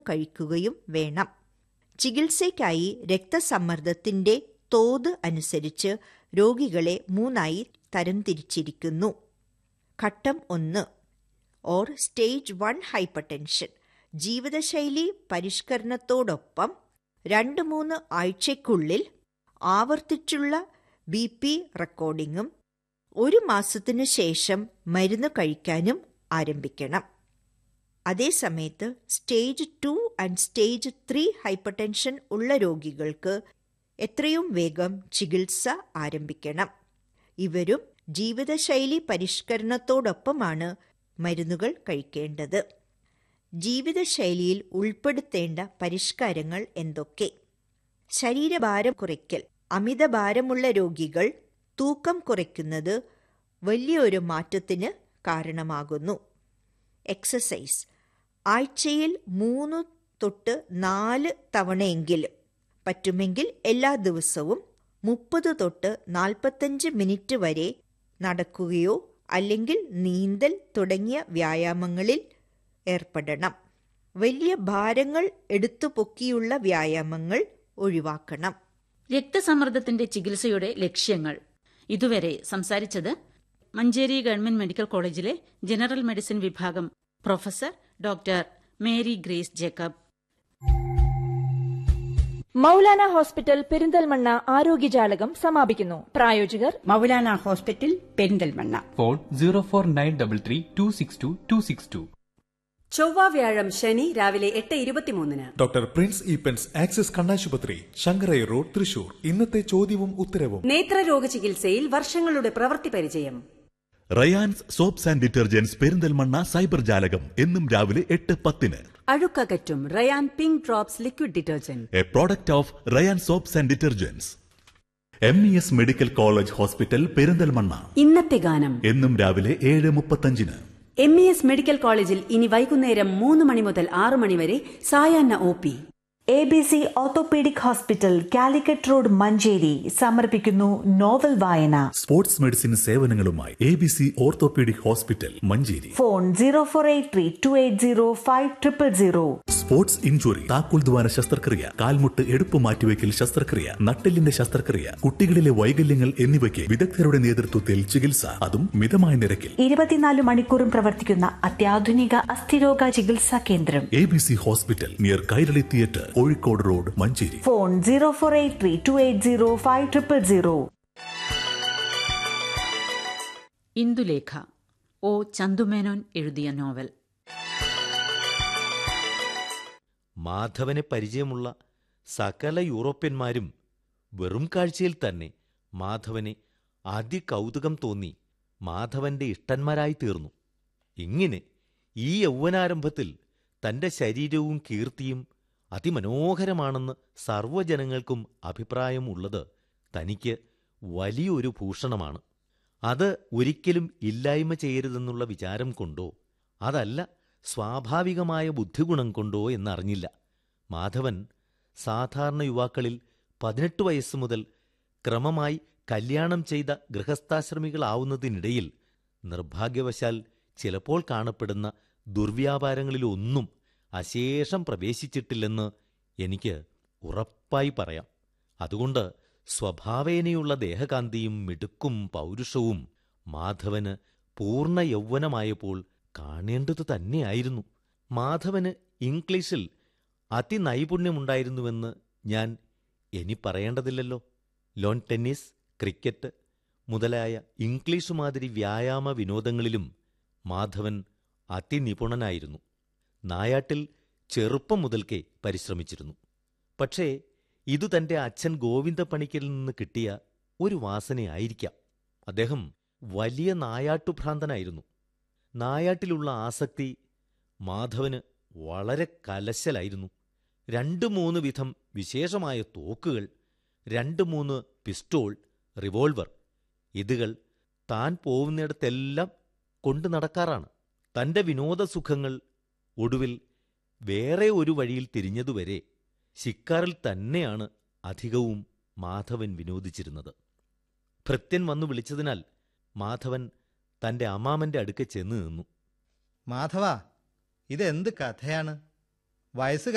കഴിക്കുകയും വേണം ചികിത്സയ്ക്കായി രക്തസമ്മർദ്ദത്തിന്റെ തോത് അനുസരിച്ച് രോഗികളെ മൂന്നായി തരംതിരിച്ചിരിക്കുന്നു ഘട്ടം ഒന്ന് ഓർ സ്റ്റേജ് വൺ ഹൈപ്പർടെൻഷൻ ജീവിതശൈലി പരിഷ്കരണത്തോടൊപ്പം രണ്ട് മൂന്ന് ആഴ്ചയ്ക്കുള്ളിൽ ആവർത്തിച്ചുള്ള ബി പി റെക്കോർഡിങ്ങും ഒരു മാസത്തിനു ശേഷം മരുന്ന് കഴിക്കാനും ആരംഭിക്കണം അതേസമയത്ത് stage two and stage three hypertension ഉള്ള രോഗികൾക്ക് എത്രയും വേഗം ചികിത്സ ആരംഭിക്കണം ഇവരും ജീവിതശൈലി പരിഷ്കരണത്തോടൊപ്പമാണ് മരുന്നുകൾ കഴിക്കേണ്ടത് ജീവിതശൈലിയിൽ ഉൾപ്പെടുത്തേണ്ട പരിഷ്കാരങ്ങൾ എന്തൊക്കെ ശരീരഭാരം കുറയ്ക്കൽ അമിതഭാരമുള്ള രോഗികൾ തൂക്കം കുറയ്ക്കുന്നത് വലിയൊരു മാറ്റത്തിന് കാരണമാകുന്നു എക്സസൈസ് ആഴ്ചയിൽ മൂന്ന് തൊട്ട് നാല് തവണയെങ്കിലും പറ്റുമെങ്കിൽ എല്ലാ ദിവസവും മുപ്പത് തൊട്ട് നാൽപ്പത്തഞ്ച് മിനിറ്റ് വരെ നടക്കുകയോ അല്ലെങ്കിൽ നീന്തൽ തുടങ്ങിയ വ്യായാമങ്ങളിൽ ഏർപ്പെടണം വലിയ ഭാരങ്ങൾ എടുത്തു പൊക്കിയുള്ള വ്യായാമങ്ങൾ ഒഴിവാക്കണം രക്തസമ്മർദ്ദത്തിന്റെ ചികിത്സയുടെ ലക്ഷ്യങ്ങൾ ഇതുവരെ സംസാരിച്ചത് മഞ്ചേരി ഗവൺമെന്റ് മെഡിക്കൽ കോളേജിലെ ജനറൽ മെഡിസിൻ വിഭാഗം professor doctor Mary Grace Jacob Maulana hospital Perinthalmanna ആരോഗ്യജാലകം സമാപിക്കുന്നു പ്രായോജകർ Maulana hospital Perinthalmanna phone zero four nine double three two six two two six two ചൊവ്വ വ്യാഴം ശനി രാവിലെ എട്ട് ഇരുപത്തിമൂന്നിന് ഡോക്ടർ പ്രിൻസ് ഈപ്പൻസ് ആക്സിസ് കണ്ണാശുപത്രി ശങ്കരൈ റോഡ് തൃശൂർ ഇന്നത്തെ ചോദ്യവും ഉത്തരവും നേത്രരോഗ ചികിത്സയിൽ വർഷങ്ങളുടെ പ്രവൃത്തി പരിചയം Rayan's soaps and detergents Perinthalmanna cyber ജാലകം എന്നും രാവിലെ എട്ട് പത്തിന് അഴുക്കകറ്റും Rayan pink drops liquid detergent a product of Rayan soaps and detergents M E S medical college hospital Perinthalmanna ഇന്നത്തെ ഗാനം എന്നും രാവിലെ ഏഴ് മുപ്പത്തഞ്ചിന് എം ഇ എസ് മെഡിക്കൽ കോളേജിൽ ഇനി വൈകുന്നേരം മൂന്ന് മണി മുതൽ ആറ് മണി വരെ സായാഹ്ന O P A B C orthopaedic hospital Calicut road Manjeri സമർപ്പിക്കുന്നു നോവൽ വായന സ്പോർട്സ് മെഡിസിൻ സേവനങ്ങളുമായി A B C orthopaedic hospital Manjeri phone zero four eight three two eight zero five triple zero sports injury താക്കോൽ ദ്വാര ശസ്ത്രക്രിയ കാൽമുട്ട് എടുപ്പ് മാറ്റിവെക്കൽ ശസ്ത്രക്രിയ നട്ടെല്ലിന്റെ ശസ്ത്രക്രിയ കുട്ടികളിലെ വൈകല്യങ്ങൾ എന്നിവയ്ക്ക് വിദഗ്ധരുടെ നേതൃത്വത്തിൽ ചികിത്സ അതും മിതമായ നിരക്കിൽ ഇരുപത്തിനാല് മണിക്കൂറും പ്രവർത്തിക്കുന്ന അത്യാധുനിക അസ്ഥിരോഗ ചികിത്സാ കേന്ദ്രം A B C hospital near Kairali theatre Kozhikode road Manjeri phone zero four eight three two eight zero five triple zero Indulekha O Chandu Menon എഴുതിയ നോവൽ മാധവനെ പരിചയമുള്ള സകല യൂറോപ്യന്മാരും വെറും കാഴ്ചയിൽ തന്നെ മാധവനെ അതികൗതുകം തോന്നി മാധവന്റെ ഇഷ്ടന്മാരായി തീർന്നു ഇങ്ങനെ ഈ യൗവനാരംഭത്തിൽ തന്റെ ശരീരവും കീർത്തിയും അതിമനോഹരമാണെന്ന് സർവ്വജനങ്ങൾക്കും അഭിപ്രായമുള്ളത് തനിക്ക് വലിയൊരു ഭൂഷണമാണ് അത് ഒരിക്കലും ഇല്ലായ്മ ചെയ്യരുതെന്നുള്ള വിചാരം കൊണ്ടോ അതല്ല സ്വാഭാവികമായ ബുദ്ധിഗുണം കൊണ്ടോ എന്നറിഞ്ഞില്ല മാധവൻ സാധാരണ യുവാക്കളിൽ പതിനെട്ട് വയസ്സ് മുതൽ ക്രമമായി കല്യാണം ചെയ്ത ഗൃഹസ്ഥാശ്രമികളാവുന്നതിനിടയിൽ നിർഭാഗ്യവശാൽ ചിലപ്പോൾ കാണപ്പെടുന്ന ദുർവ്യാപാരങ്ങളിലൊന്നും അശേഷം പ്രവേശിച്ചിട്ടില്ലെന്ന് എനിക്ക് ഉറപ്പായി പറയാം അതുകൊണ്ട് സ്വഭാവേനയുള്ള ദേഹകാന്തിയും മിടുക്കും പൗരുഷവും മാധവന് പൂർണ്ണ യൗവനമായപ്പോൾ കാണേണ്ടത് തന്നെയായിരുന്നു മാധവന് ഇംഗ്ലീഷിൽ അതിനൈപുണ്യമുണ്ടായിരുന്നുവെന്ന് ഞാൻ ഇനി പറയേണ്ടതില്ലല്ലോ ലോൺ ടെന്നീസ് ക്രിക്കറ്റ് മുതലായ ഇംഗ്ലീഷ് മാതിരി വ്യായാമ വിനോദങ്ങളിലും മാധവൻ അതിനിപുണനായിരുന്നു നായാട്ടിൽ ചെറുപ്പം മുതൽക്കേ പരിശ്രമിച്ചിരുന്നു പക്ഷേ ഇതു തന്റെ അച്ഛൻ ഗോവിന്ദ പണിക്കരിൽ നിന്ന് കിട്ടിയ ഒരു വാസനയായിരിക്കാം അദ്ദേഹം വലിയ നായാട്ടുഭ്രാന്തനായിരുന്നു നായാട്ടിലുള്ള ആസക്തി മാധവന് വളരെ കലശലായിരുന്നു രണ്ട് മൂന്ന് വിധം വിശേഷമായ തോക്കുകൾ രണ്ട് മൂന്ന് പിസ്റ്റോൾ റിവോൾവർ ഇതുകൾ താൻ പോകുന്നിടത്തെല്ലാം കൊണ്ടു നടക്കാറാണ് തന്റെ വിനോദസുഖങ്ങൾ ഒടുവിൽ വേറെ ഒരു വഴിയിൽ തിരിഞ്ഞതുവരെ ശിക്കാറിൽ തന്നെയാണ് അധികവും മാധവൻ വിനോദിച്ചിരുന്നത് ഭൃത്യൻ വന്നു വിളിച്ചതിനാൽ മാധവൻ തന്റെ അമ്മാമന്റെ അടുക്കെ ചെന്ന് നിന്നു മാധവ ഇതെന്ത് കഥയാണ് വയസ്സ്